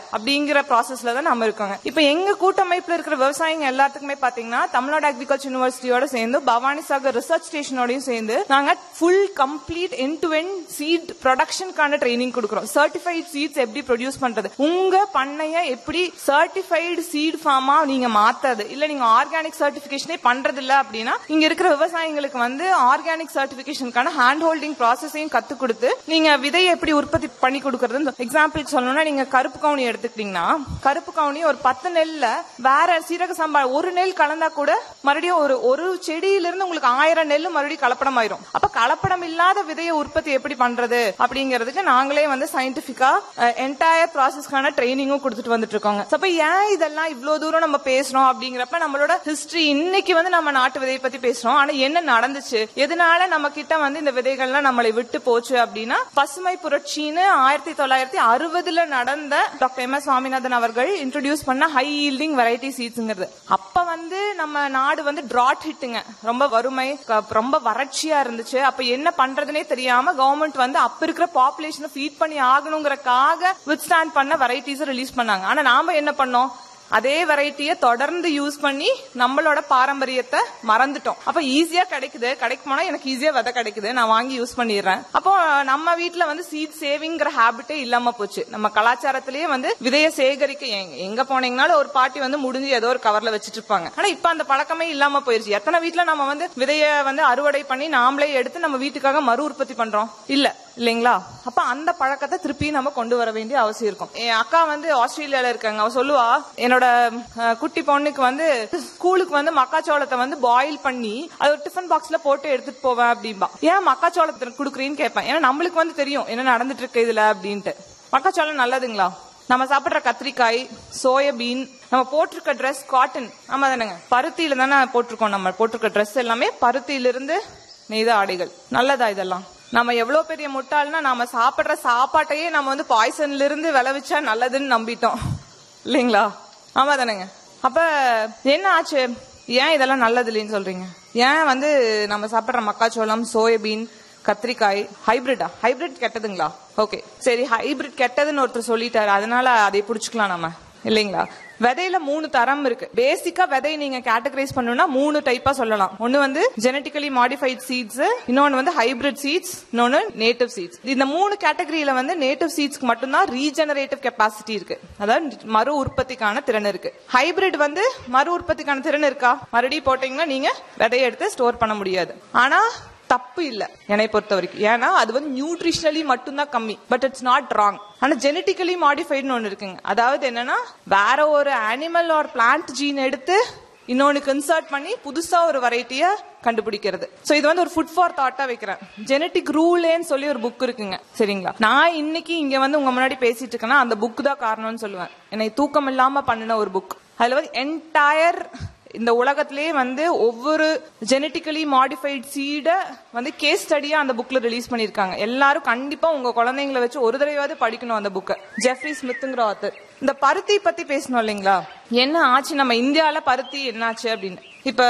அப்படிங்கிற ப்ராசஸ்ல தான் நம்ம இருக்கோங்க இப்ப எங்க கூட்டமைப்புல இருக்கிற விவசாயிங்க எல்லாத்துக்குமே பாத்தீங்கன்னா தமிழ்நாடு அக்ரிகல்ச்சர் யூனிவர்சிட்டியோட சேர்ந்து பவானி சாகர் ரிசர்ச் ஸ்டேஷனோடயும் சேர்ந்து நாங்க full complete end to end seed ப்ரொடக்ஷனுக்கான ட்ரைனிங் கொடுக்குறோம் சர்டிஃபைட் சீட்ஸ் எப்படி ப்ரொடியூஸ் பண்றது உங்க பண்ணைய எப்படி சர்டிஃபைடு சீட் ஃபார்மா நீங்க மாத்தது இல்ல நீங்க ஆர்கானிக் சர்டிபிகேஷனே பண்றது இல்ல அப்படின்னா இங்க இருக்கிற விவசாயிங்களுக்கு வந்து ஆர்கானிக் சர்டிபிகேஷனுக்கான ஹேண்ட் ஹோல்டிங் ப்ராசஸையும் கத்து கொடுத்து நீங்க விதையை எப்படி உற்பத்தி பண்ணி கொடுக்கறது எக்ஸாம்பிள் சொல்லணும்னா நீங்க கருப்பு கவுனி எடுத்துக்கிட்டீங்கன்னா கருப்பு கவுனி ஒரு பத்து நெல்ல வேற சீரக சம்பா ஒரு நெல் கலந்தா கூட மறுபடியும் ஒரு ஒரு செடியிலிருந்து உங்களுக்கு ஆயிரம் நெல் மறுபடியும் கலப்படம் ஆயிரும் அப்ப கலப்படம் இல்லாத விதையை உற்பத்தி எப்படி பண்றது அப்படிங்கிறதுக்கு நாங்களே வந்து சயின்டிபிக்கா என்டையர் ப்ராசஸ்க்கான ட்ரைனிங்கும் கொடுத்துட்டு வந்துட்டு இருக்கோங்க So, அப்ப ஏன் இதெல்லாம் இவ்வளவு தூரம் நம்ம பேசுறோம் அப்படிங்கிறப்ப நம்மளோட ஹிஸ்டரி இன்னைக்கு வந்து நம்ம நாட்டு விதையை பத்தி பேசுறோம் ஆனா என்ன நடந்துச்சு எதனால நம்ம கிட்ட வந்து இந்த விதைகள்லாம் நம்மளை விட்டு போச்சு அப்படின்னா பசுமை புரட்சின்னு ஆயிரத்தி தொள்ளாயிரத்தி அறுபதுல நடந்த டாக்டர் எம் எஸ் சுவாமிநாதன் அவர்கள் இன்ட்ரோடியூஸ் பண்ண ஹை ஈல்டிங் வெரைட்டி சீட்ஸ்ங்கிறது அப்ப வந்து நம்ம நாடு வந்து டிராட் ஹிட்டுங்க ரொம்ப வறுமை க- ரொம்ப வறட்சியா இருந்துச்சு அப்ப என்ன பண்றதுனே தெரியாம கவர்மெண்ட் வந்து அப்ப இருக்கிற பாப்புலேஷனை ஃபீட் பண்ணி ஆகணுங்கிறக்காக வித் ஸ்டாண்ட் பண்ண வெரைட்டிஸ் ரிலீஸ் பண்ணாங்க ஆனா நாம என்ன பண்ணோம் அதே வெரைட்டியை தொடர்ந்து யூஸ் பண்ணி நம்மளோட பாரம்பரியத்தை மறந்துட்டோம் அப்ப ஈஸியா கிடைக்குது கிடைக்குமானா எனக்கு ஈஸியா விதை கிடைக்குது நான் வாங்கி யூஸ் பண்ணிடுறேன் அப்போ நம்ம வீட்ல வந்து சீட் சேவிங்கிற ஹேபிட்டே இல்லாம போச்சு நம்ம கலாச்சாரத்திலேயே வந்து விதையை சேகரிக்க எங்க- எங்க போனீங்கனாலும் ஒரு பாட்டி வந்து முடிஞ்சு ஏதோ ஒரு கவர்ல வச்சிட்டு இருப்பாங்க ஆனா இப்ப அந்த பழக்கமே இல்லாம போயிருச்சு எத்தனை வீட்ல நம்ம வந்து விதைய வந்து அறுவடை பண்ணி நாமளே எடுத்து நம்ம வீட்டுக்காக மறு உற்பத்தி பண்றோம் இல்ல இல்லைங்களா அப்ப அந்த பழக்கத்தை திருப்பி நம்ம கொண்டு வர வேண்டிய அவசியம் இருக்கும் என் அக்கா வந்து ஆஸ்திரேலியால இருக்காங்க அவ சொல்லுவா என்னோட அஹ், குட்டி பொண்ணுக்கு வந்து ஸ்கூலுக்கு வந்து மக்காச்சோளத்தை வந்து பாயில் பண்ணி அது ஒரு டிஃபன் பாக்ஸ்ல போட்டு எடுத்துட்டு போவேன் அப்படின்பா ஏன் மக்காச்சோளத்தை குடுக்குறீன்னு கேட்பேன் ஏன்னா நம்மளுக்கு வந்து தெரியும் என்ன நடந்துட்டு இருக்கு இதுல அப்படின்ட்டு மக்காச்சோளம் நல்லதுங்களா நம்ம சாப்பிடுற கத்திரிக்காய் சோயாபீன் நம்ம போட்டிருக்க ட்ரெஸ் காட்டன் ஆமா தானேங்க பருத்தியில தானே போட்டிருக்கோம் நம்ம போட்டிருக்க ட்ரெஸ் எல்லாமே பருத்தியிலிருந்து நெய்த ஆடைகள் நல்லதா இதெல்லாம் நம்ம எவ்வளவு பெரிய முட்டாள்னா நாம சாப்பிடுற சாப்பாட்டையே நம்ம வந்து பாய்சன்ல இருந்து விளைவிச்சா நல்லதுன்னு நம்பிட்டோம் இல்லைங்களா ஆமா தானேங்க அப்ப என்ன ஆச்சு ஏன் இதெல்லாம் நல்லது இல்லைன்னு சொல்றீங்க ஏன் வந்து நம்ம சாப்பிடுற மக்காச்சோளம் சோயாபீன் கத்திரிக்காய் ஹைபிரிடா ஹைபிரிட் கெட்டதுங்களா ஓகே சரி ஹைபிரிட் கெட்டதுன்னு ஒருத்தர் சொல்லிட்டாரு அதனால அதை புடிச்சுக்கலாம் நம்ம இல்லைங்களா விதையில மூணு தரம் இருக்கு பேசிக்கா விதை நீங்க கேட்டகரைஸ் பண்ணணும்னா மூணு டைப்பா சொல்லலாம் ஒன்னு வந்து ஜெனட்டிக்கலி மாடிஃபைட் சீட்ஸ் இன்னொன்னு வந்து ஹைபிரிட் சீட்ஸ் இன்னொன்னு நேட்டிவ் சீட்ஸ் இந்த மூணு கேட்டகரியில வந்து நேட்டிவ் சீட்ஸ்க்கு மட்டும்தான் ரீஜெனரேட்டிவ் கெப்பாசிட்டி இருக்கு அதாவது மறு உற்பத்திக்கான திறன் இருக்கு ஹைபிரிட் வந்து மறு உற்பத்திக்கான திறன் இருக்கா மறுபடியும் போட்டீங்கன்னா நீங்க விதையை எடுத்து ஸ்டோர் பண்ண முடியாது ஆனா தப்பு இல்ல என்னை பொறுத்த வரைக்கும் ஏன்னா அது வந்து நியூட்ரிஷனலி மட்டும்தான் கம்மி பட் இட்ஸ் நாட் ராங் ஆனா ஜெனட்டிக்கலி மாடிஃபைடுன்னு ஒன்னு இருக்குங்க அதாவது என்னன்னா வேற ஒரு அனிமல் ஆர் பிளான்ட் ஜீன் எடுத்து இன்னொன்னு இன்சர்ட் பண்ணி புதுசா ஒரு வெரைட்டிய கண்டுபிடிக்கிறது சோ இது வந்து ஒரு ஃபுட் ஃபார் தாட்டா வைக்கிறேன் ஜெனட்டிக் ரூலேன்னு சொல்லி ஒரு புக் இருக்குங்க சரிங்களா நான் இன்னைக்கு இங்க வந்து உங்க முன்னாடி பேசிட்டு இருக்கேன்னா அந்த புக் தான் காரணம்னு சொல்லுவேன் என்னை தூக்கம் இல்லாம பண்ணின ஒரு புக் அதுல வந்து என்டையர் இந்த உலகத்திலேயே வந்து ஒவ்வொரு ஜெனட்டிக்கலி மாடிஃபைட் சீட வந்து கேஸ் ஸ்டடியா அந்த புக்ல ரிலீஸ் பண்ணிருக்காங்க எல்லாரும் கண்டிப்பா உங்க குழந்தைங்களை வச்சு ஒரு தடவையாவது படிக்கணும் அந்த புக்கை ஜெஃப்ரி ஸ்மித்ங்கிற ஆத்தர் இந்த பருத்தி பத்தி பேசணும் இல்லைங்களா என்ன ஆச்சு நம்ம இந்தியால பருத்தி என்னாச்சு அப்படின்னு இப்ப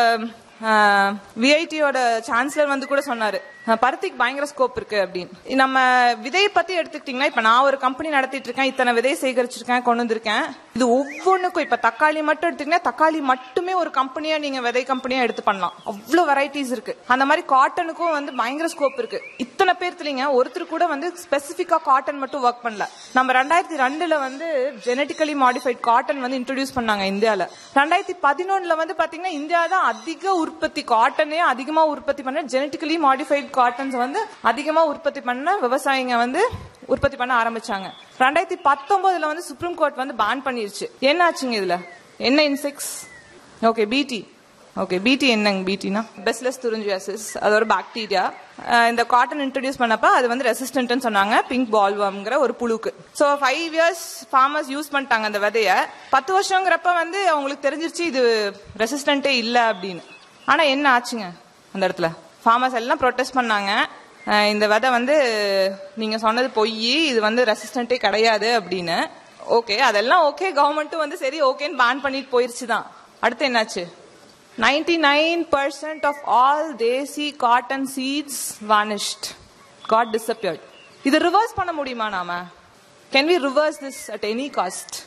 விஐடியோட சான்சலர் வந்து கூட சொன்னாரு அஹ், பருத்திக்கு பயங்கர ஸ்கோப் இருக்கு அப்படின்னு நம்ம விதையை பத்தி எடுத்துக்கிட்டீங்கன்னா இப்ப நான் ஒரு கம்பெனி நடத்திட்டு இருக்கேன் இத்தனை விதை சேகரிச்சிருக்கேன் கொண்டு வந்திருக்கேன் இது ஒவ்வொன்றுக்கும் இப்ப தக்காளி மட்டும் எடுத்துக்கிட்டீங்கன்னா தக்காளி மட்டுமே ஒரு கம்பெனியா நீங்க விதை கம்பெனியா எடுத்து பண்ணலாம் அவ்வளவு வெரைட்டிஸ் இருக்கு அந்த மாதிரி காட்டனுக்கும் வந்து பயங்கர ஸ்கோப் இருக்கு இத்தனை பேர்த்துலீங்க ஒருத்தர் கூட வந்து ஸ்பெசிபிக்கா காட்டன் மட்டும் ஒர்க் பண்ணல நம்ம ரெண்டாயிரத்தி ரெண்டுல வந்து ஜெனட்டிக்கலி மாடிஃபைட் காட்டன் வந்து இன்ட்ரோடியூஸ் பண்ணாங்க இந்தியால ரெண்டாயிரத்தி பதினொன்னுல வந்து பாத்தீங்கன்னா இந்தியா தான் அதிக உற்பத்தி காட்டனே அதிகமா உற்பத்தி பண்ண ஜெனட்டிக்கலி மாடிஃபைட் காட்டன்ஸ் வந்து அதிகமா உற்பத்தி பண்ண விவசாயிங்க வந்து உற்பத்தி பண்ண ஆரம்பிச்சாங்க ரெண்டாயிரத்தி பத்தொன்பதுல வந்து சுப்ரீம் கோர்ட் வந்து பேன் பண்ணிருச்சு என்ன ஆச்சுங்க இதுல என்ன இன்செக்ட்ஸ் ஓகே பிடி ஓகே பிடி என்னங்க பிடினா பெஸ்லெஸ் துரிஞ்சியாசிஸ் அது ஒரு பாக்டீரியா இந்த காட்டன் இன்ட்ரடியூஸ் பண்ணப்ப அது வந்து ரெசிஸ்டன்ட்னு சொன்னாங்க பிங்க் பால்வம்ங்கிற ஒரு புழுக்கு so five years farmers use பண்ணிட்டாங்க அந்த விதைய பத்து வருஷங்கிறப்ப வந்து அவங்களுக்கு தெரிஞ்சிருச்சு இது ரெசிஸ்டன்ட்டே இல்லை அப்படின்னு ஆனா என்ன ஆச்சுங்க அந்த இடத்துல ஃபார்மர்ஸ் எல்லாம் ப்ரொட்டஸ்ட் பண்ணாங்க அஹ் இந்த விதை வந்து நீங்க சொன்னது பொய் இது வந்து ரெசிஸ்டன்ட்டே கிடையாது அப்படின்னு ஓகே அதெல்லாம் ஓகே கவர்மெண்ட்டும் வந்து சரி ஓகேன்னு பேன் பண்ணிட்டு போயிருச்சு தான் அடுத்து என்னாச்சு 99% of all desi cotton seeds vanished got disappeared இது ரிவர்ஸ் பண்ண முடியுமா நாம can we reverse this at any cost